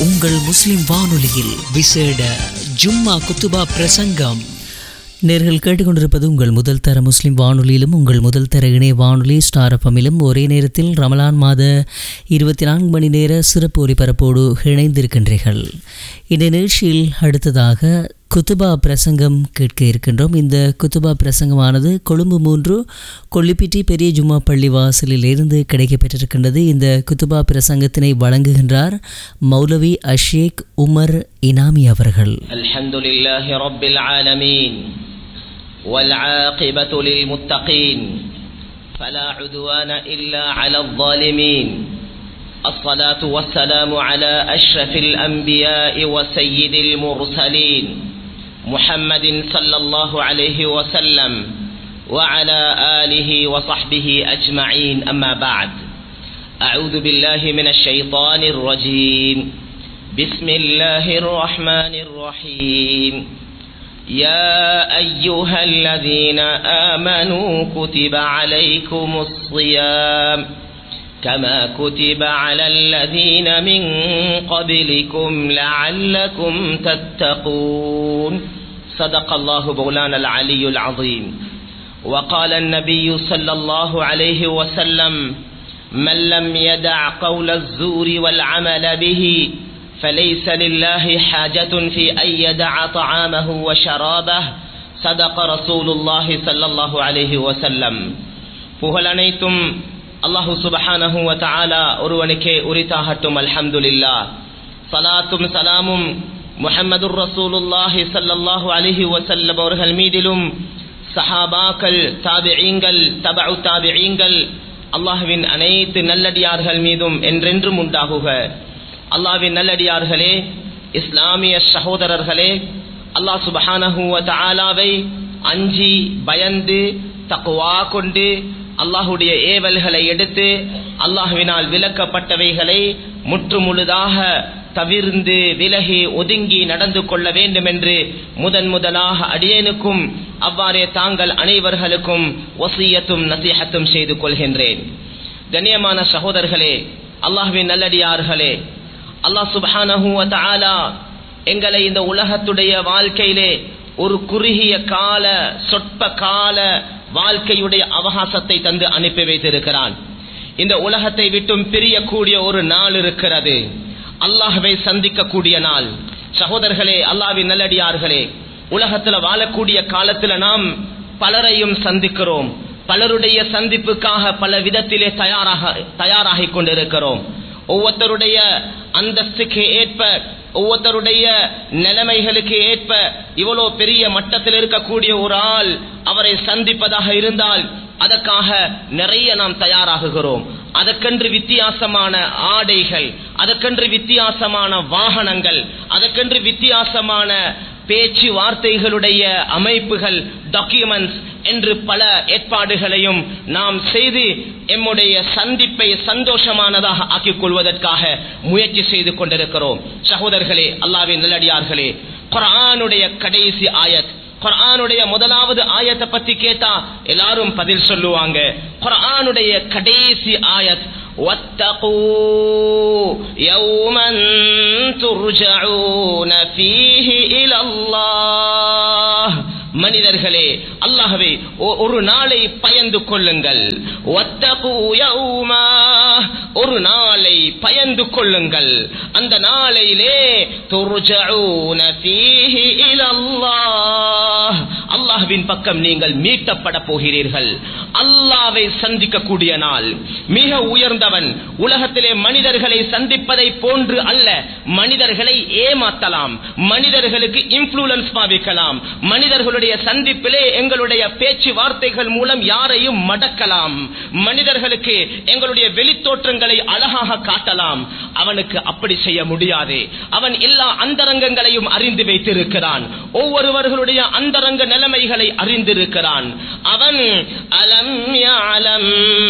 உங்கள் முஸ்லிம் வானொலியில் விசேட ஜும்மா குத்துபா பிரசங்கம் நேர்கள் கேட்டுக்கொண்டிருப்பது உங்கள் முதல் தர முஸ்லிம் வானொலியிலும் உங்கள் முதல் தர இணைய வானொலி ஸ்டார் எஃப்எம்மிலும் ஒரே நேரத்தில் ரமலான் மாத இருபத்தி நான்கு மணி நேர சிறப்பு ஒலிபரப்போடு இணைந்திருக்கின்றீர்கள் இந்த நிகழ்ச்சியில் அடுத்ததாக குத்துபா பிரசங்கம் கேட்க இருக்கின்றோம் இந்த குத்துபா பிரசங்கமானது கொழும்பு மூன்று கொல்லிப்பிட்டி பெரிய ஜும்மா பள்ளி வாசலில் இருந்து கிடைக்கப்பெற்றிருக்கின்றது இந்த குத்துபா பிரசங்கத்தினை வழங்குகின்றார் மௌலவி அஷேக் உமர் இனாமி அவர்கள் الحمد لله رب العالمين والعاقبة للمتقين فلا عدوان إلا على الظالمين الصلاة والسلام على أشرف الأنبياء وسيد المرسلين محمد صلى الله عليه وسلم وعلى آله وصحبه أجمعين أما بعد أعوذ بالله من الشيطان الرجيم بسم الله الرحمن الرحيم يا أيها الذين آمنوا كتب عليكم الصيام كما كتب على الذين من قبلكم لعلكم تتقون صدق الله مولانا العلي العظيم وقال النبي صلى الله عليه وسلم من لم يدع قول الزور والعمل به فليس لله حاجة في أن يدع طعامه وشرابه صدق رسول الله صلى الله عليه وسلم புகழ் அனைத்தும் அல்லாஹு சுபஹானஹு வ தஆலா ஒருவனுக்கே உரித்தாகட்டும் அல்ஹம்துலில்லா சலாத்தும் சலாமும் முஹம்மதுர் ரசூலுல்லாஹி ஸல்லல்லாஹு அலைஹி வஸல்லம் அவர்கள் மீதிலும் சஹாபாக்கள் தாபிஈங்கள் தபஉ தாபிஈங்கள் அல்லாஹ்வின் அனைத்து நல்லடியார்கள் மீதும் என்றென்றும் உண்டாகுக அல்லாவின் நல்லடியார்களே இஸ்லாமிய சகோதரர்களே அல்லாஹ் சுபஹானஹு வ தஆலாவை அஞ்சி பயந்து தக்குவா கொண்டு அல்லாஹுடைய ஏவல்களை எடுத்து அல்லாஹுவினால் விலக்கப்பட்டவைகளை முற்றுமுழுதாக தவிர்ந்து விலகி ஒதுங்கி நடந்து கொள்ள வேண்டும் என்று முதன் முதலாக அடியேனுக்கும் அவ்வாறே தாங்கள் அனைவர்களுக்கும் ஒசியத்தும் நசீகத்தும் செய்து கொள்கின்றேன் கண்ணியமான சகோதரர்களே அல்லாஹுவின் நல்லடியார்களே அல்லாஹ் சுபஹானஹு வ தஆலா எங்களை இந்த உலகத்துடைய வாழ்க்கையிலே ஒரு குறுகிய கால சொற்ப கால வாழ்க்கையுடைய அவகாசத்தை தந்து அனுப்பி வைத்திருக்கிறான் இந்த உலகத்தை விட்டும் பிரியக்கூடிய ஒரு நாள் இருக்கிறது அல்லாஹ்வை சந்திக்கக்கூடிய நாள் சகோதரர்களே அல்லாவின் நல்லடியார்களே உலகத்துல வாழக்கூடிய காலத்துல நாம் பலரையும் சந்திக்கிறோம் பலருடைய சந்திப்புக்காக பல விதத்திலே தயாராக தயாராகி கொண்டிருக்கிறோம் ஒவ்வொருத்தருடைய அந்தஸ்துக்கு ஏற்ப ஒவ்வொருத்தருடைய நிலைமைகளுக்கு ஏற்ப இவ்வளோ பெரிய மட்டத்தில் இருக்கக்கூடிய ஒரு ஆள் அவரை சந்திப்பதாக இருந்தால் அதற்காக நிறைய நாம் தயாராகுகிறோம் அதற்கென்று வித்தியாசமான ஆடைகள் அதற்கென்று வித்தியாசமான வாகனங்கள் அதற்கென்று வித்தியாசமான பேச்சு வார்த்தைகளுடைய அமைப்புகள் டாக்குமெண்ட்ஸ் என்று பல ஏற்பாடுகளையும் நாம் செய்து எம்முடைய சந்திப்பை சந்தோஷமானதாக ஆக்கிக் கொள்வதற்காக முயற்சி செய்து கொண்டிருக்கிறோம் சகோதரர்களே அல்லாவின் நல்லடியார்களே குரானுடைய கடைசி ஆயத் குரானுடைய முதலாவது ஆயத்தை பத்தி கேட்டா எல்லாரும் பதில் சொல்லுவாங்க குரானுடைய கடைசி ஆயத் واتقوا يوما ترجعون فيه إلى الله மனிதர்களே அல்லாஹவே ஒரு நாளை பயந்து கொள்ளுங்கள் ஒரு நாளை பயந்து கொள்ளுங்கள் அந்த நாளையிலே அல்லாஹ்வின் பக்கம் நீங்கள் மீட்டப்பட போகிறீர்கள் அல்லாவை சந்திக்கக்கூடிய நாள் மிக உயர்ந்தவன் உலகத்திலே மனிதர்களை சந்திப்பதை போன்று அல்ல மனிதர்களை ஏமாத்தலாம் மனிதர்களுக்கு இன்ஃபுளுன்ஸ் பாவிக்கலாம் மனிதர்களுடைய சந்திப்பிலே எங்களுடைய பேச்சு வார்த்தைகள் மூலம் யாரையும் மடக்கலாம் மனிதர்களுக்கு எங்களுடைய வெளித்தோற்றங்களை அழகாக காட்டலாம் அவனுக்கு அப்படி செய்ய முடியாது அவன் எல்லா அந்தரங்கங்களையும் அறிந்து வைத்திருக்கிறான் ஒவ்வொருவர்களுடைய அந்தரங்க நிலைமைகளை அறிந்திருக்கிறான் அவன் அலம் يعلم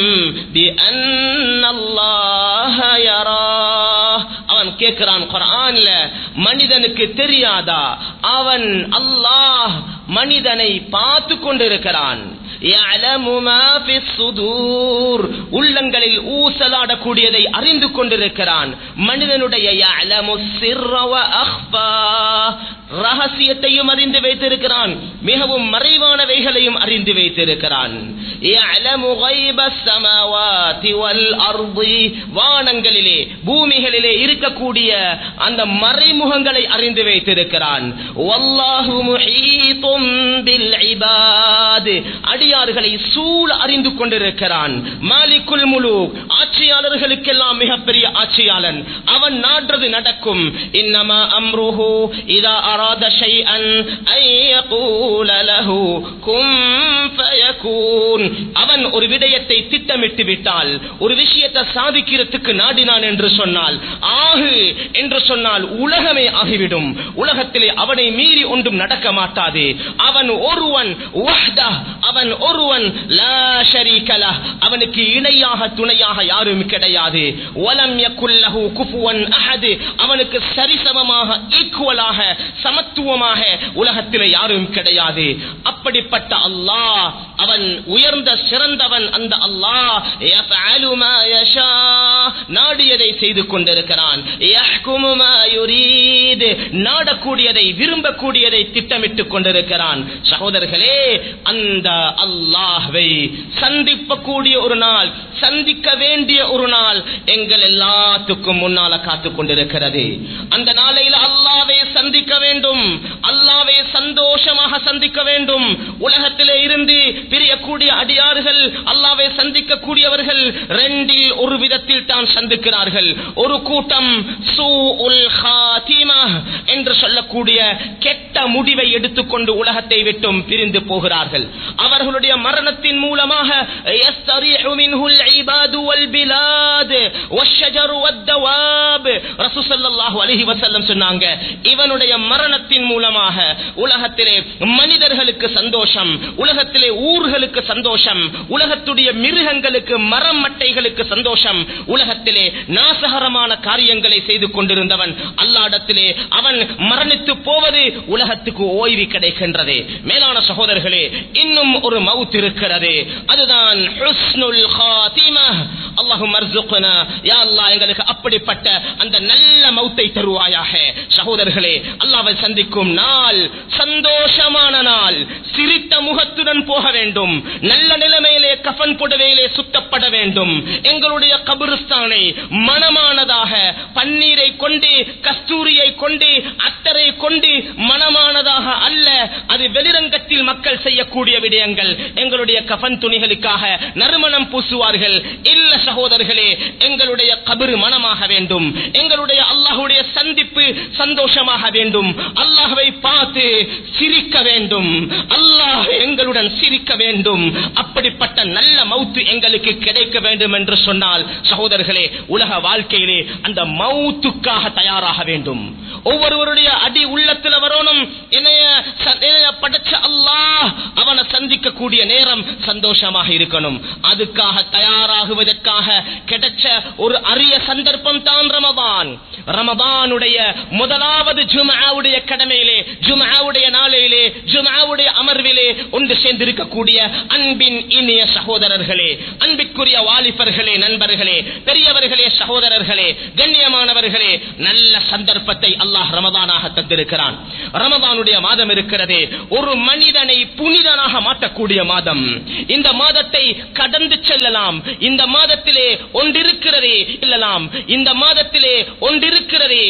بأن الله يراه அவன் கேட்கிறான் குரான்ல மனிதனுக்கு தெரியாதா அவன் அல்லாஹ் மனிதனை பார்த்து கொண்டிருக்கிறான் يعلم ما في الصدور உள்ளங்களில் ஊசலாடக்கூடியதை அறிந்து கொண்டிருக்கிறான் மனிதனுடைய يعلم السر وأخفى ரகசியத்தையும் அறிந்து வைத்திருக்கிறான் மிகவும் மறைவானவைகளையும் அறிந்து வைத்திருக்கிறான் يعلم غيب السماوات والأرض வானங்களிலே பூமிகளிலே இருக்கக்கூடிய அந்த மறைமுகங்களை அறிந்து வைத்திருக்கிறான் வல்லாஹு முஹீதும் பில் இபாத் அடியார்களை சூழ அறிந்து கொண்டிருக்கிறான் மாலிக்குல் முலு ஆட்சியாளர்களுக்கெல்லாம் மிகப்பெரிய ஆட்சியாளன் அவன் நாடுறது நடக்கும் இன்னமா அம்ருஹு இதா அராத ஷைஅன் ஐ யகூல லஹு கும் ஃபயகூன் அவன் ஒரு விடயத்தை திட்டமிட்டு விட்டால் ஒரு விஷயத்தை சாதிக்கிறதுக்கு நாடினான் என்று சொன்னால் ஆகு என்று சொன்னால் உலகமே ஆகிவிடும் உலகத்திலே அவனை மீறி ஒன்றும் நடக்க மாட்டாது அவன் ஒருவன் வஹ்தா, அவன் ஒருவன் லா ஷரீக லஹ். அவனுக்கு இணையாக துணையாக யாரும் கிடையாது வலம் யகுல்லஹு குஃபுவன் அஹது அவனுக்கு சரிசமமாக ஈக்குவலாக சமத்துவமாக உலகத்திலே யாரும் கிடையாது அப்படிப்பட்ட அல்லாஹ் அவன் உயர்ந்த சிறந்தவன் அந்த அல்லாஹ் யஃஅலு மா யஷா நாடியதை செய்து கொண்டிருக்கிறான் யஹ்குமு மா யுரீத் நாடக்கூடியதை விரும்பக்கூடியதை திட்டமிட்டுக் கொண்டிருக்கிறான் சகோதரர்களே அந்த அல்லாஹ்வை சந்திப்பக்கூடிய ஒரு நாள் சந்திக்க வேண்டிய ஒரு நாள் எங்கள் எல்லாத்துக்கும் முன்னால காத்துக் கொண்டிருக்கிறது அந்த நாளையில் அல்லாவை சந்திக்க வேண்டும் அல்லாவை சந்தோஷமாக சந்திக்க வேண்டும் உலகத்திலே இருந்து பிரியக்கூடிய அடியார்கள் அல்லாவை சந்திக்க கூடியவர்கள் ரெண்டில் ஒரு விதத்தில் தான் சந்திக்கிறார்கள் ஒரு கூட்டம் சூஉல் ஹாத்திமா என்று சொல்லக்கூடிய கெட்ட முடிவை எடுத்துக்கொண்டு உலகத்தை விட்டும் பிரிந்து போகிறார்கள் அவர்களுடைய மரணத்தின் மூலமாக يستريح منه العباد والبلاد والشجر والدواب رسول صلى الله عليه وسلم சொன்னாங்க இவனுடைய மரணத்தின் மூலமாக உலகத்திலே மனிதர்களுக்கு சந்தோஷம் உலகத்திலே ஊர்களுக்கு சந்தோஷம் உலகத்துடைய மிருகங்களுக்கு மரம் மட்டைகளுக்கு சந்தோஷம் உலகத்திலே நாசகரமான காரியங்களை செய்து கொண்டிருந்தவன் அல்லாடத்திலே அவன் மரணித்து போவது உலகத்துக்கு ஓய்வு கிடைக்கின்றது மேலான சகோதரர்களே இன்னும் ஒரு மவுத் இருக்கிறது அதுதான் ஹுஸ்னுல் ஹாத்திமா அல்லாஹும் அர்சுக்னா யா அல்லாஹ் எங்களுக்கு அப்படிப்பட்ட அந்த நல்ல மௌத்தை தருவாயாக சகோதரர்களே அல்லாஹ்வை சந்திக்கும் நாள் சந்தோஷமான நாள் சிரித்த முகத்துடன் போக வேண்டும் நல்ல நிலைமையிலே கஃன் புடவையிலே சுத்தப்பட வேண்டும் எங்களுடைய கபிரிஸ்தானை மனமானதாக பன்னீரை கொண்டு கஸ்தூரியை கொண்டு அத்தரை கொண்டு மனமானதாக அல்ல அது வெளிரங்கத்தில் மக்கள் செய்யக்கூடிய விடயங்கள் எங்களுடைய கஃன் துணிகளுக்காக நறுமணம் பூசுவார்கள் இல்ல சகோதரர்களே எங்களுடைய கபிறு மனமாக வேண்டும் எங்களுடைய அல்லாஹுடைய சந்திப்பு சந்தோஷமாக வேண்டும் அல்லாஹ்வை பார்த்து சிரிக்க வேண்டும் அல்லாஹ் எங்களுடன் சிரிக்க வேண்டும் அப்படிப்பட்ட நல்ல மௌத்து எங்களுக்கு கிடைக்க வேண்டும் என்று சொன்னால் சகோதரர்களே உலக வாழ்க்கையிலே அந்த மௌத்துக்காக தயாராக வேண்டும் ஒவ்வொருவருடைய அடி உள்ளத்துல வரணும் என்னைய ச- என்னைய படைச்ச அல்லாஹ் அவனை சந்திக்கக்கூடிய நேரம் சந்தோஷமாக இருக்கணும் அதுக்காக தயாராகுவதற்காக கிடைச்ச ஒரு அரிய சந்தர்ப்பம் தான் ரமதான் ரமதானுடைய முதலாவது ஜும்ஆவுடைய கடமையிலே ஜும்ஆவுடைய நாளிலே ஜும்ஆவுடைய அமர்விலே ஒன்று சேர்ந்திருக்கக்கூடிய அன்பின் இனிய சகோதரர்களே அன்பிற்குரிய வாலிபர்களே நண்பர்களே பெரியவர்களே சகோதரர்களே கண்ணியமானவர்களே நல்ல சந்தர்ப்பத்தை அல்லாஹ் ரமதானாக தந்திருக்கிறான் ரமதானுடைய மாதம் இருக்கிறதே ஒரு மனிதனை புனிதனாக மாற்றக்கூடிய மாதம் இந்த மாதத்தை கடந்து செல்லலாம் இந்த மாதத்திலே ஒன்றிருக்கிறதே இல்லலாம் இந்த மாதத்திலே ஒன்றிருக்கிறதே